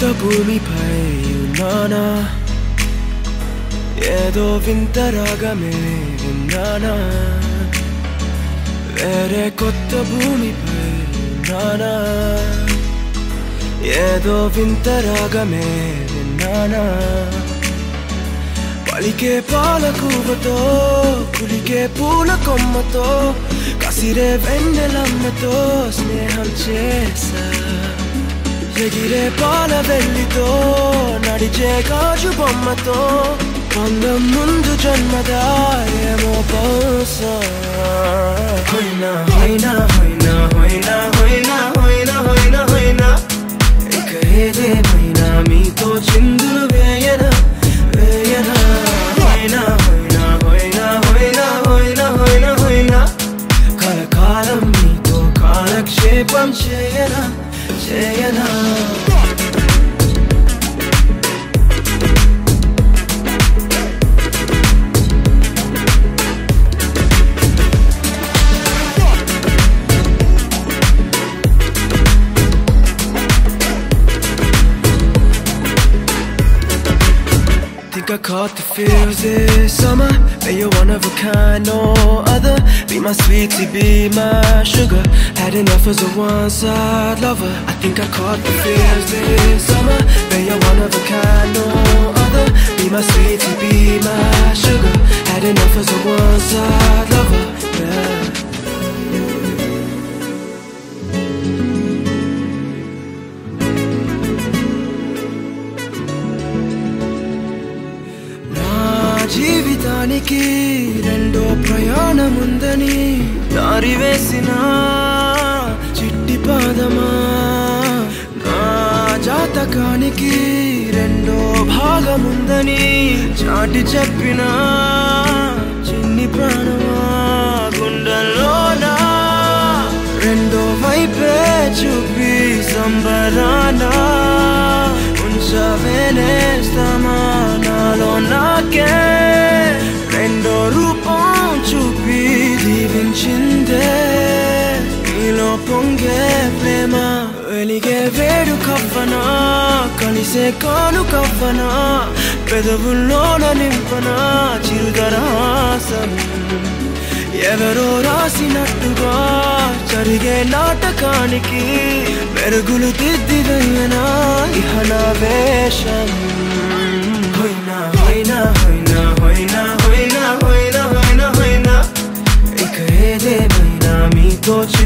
భూమిపై ఉన్నానా ఏదో వింత రాగమే విన్నానా వేరే కొత్త భూమిపై ఉన్నానా ఏదో వింత రాగమే విన్నానా పలికే పాలకూవతో కులికే పూల కొమ్మతో కసిరే వెన్నెలమ్మతో స్నేహం చేసా ఎగిరే పాల వెళ్ళితో నడిచే గాజు బొమ్మతో అందం ముందు జన్మదా ఏమో బహుశా హొయినా హొయినా హొయినా హొయినా హొయినా హొయినా హొయినా హొయినా ఇక ఏదేమైనా మీతో చిందులు వేయనా వేయనా హొయినా హొయినా హొయినా హొయినా హొయినా హొయినా హొయినా కలకాలం మీతో కాలక్షేపం చేయనా చేయనా Think I caught the feels this summer But you're one of a kind, no other Be my sweetie, be my sugar Had enough as a one-side lover I think I caught the feels this summer But you're one of a kind, no other Be my sweetie, be my sugar Had enough as a one-side lover Yeah నా జీవితానికి రెండో ప్రయాణం ఉందని దారి వేసిన చిట్టి పాదమా నా జాతకానికి రెండో భాగం ఉందని చాటి చెప్పిన చిన్ని ప్రాణమా గుండెల్లోనా రెండో వైపే చూపి సంబరానా ఉంచవేనేస్తామా నాలో నాకే రెండో రూపం చూపి దీవించిందే నీలో పొంగే ప్రేమ వెలిగే వేడు కవ్వనా కలిసే కాను కవ్వనా పెదవుల్లోన నింపనా చిరుదరాసం ఎవరో రాసినట్టుగా జరిగే నాటకానికి మెరుగులు దిద్దిదయ్యనా ఇహ నా వేషం హొయినా హొయినా హొయినా హొయినా హొయినా హొయినా హొయినా హొయినా ఇక ఏదేమైనా మీతో చి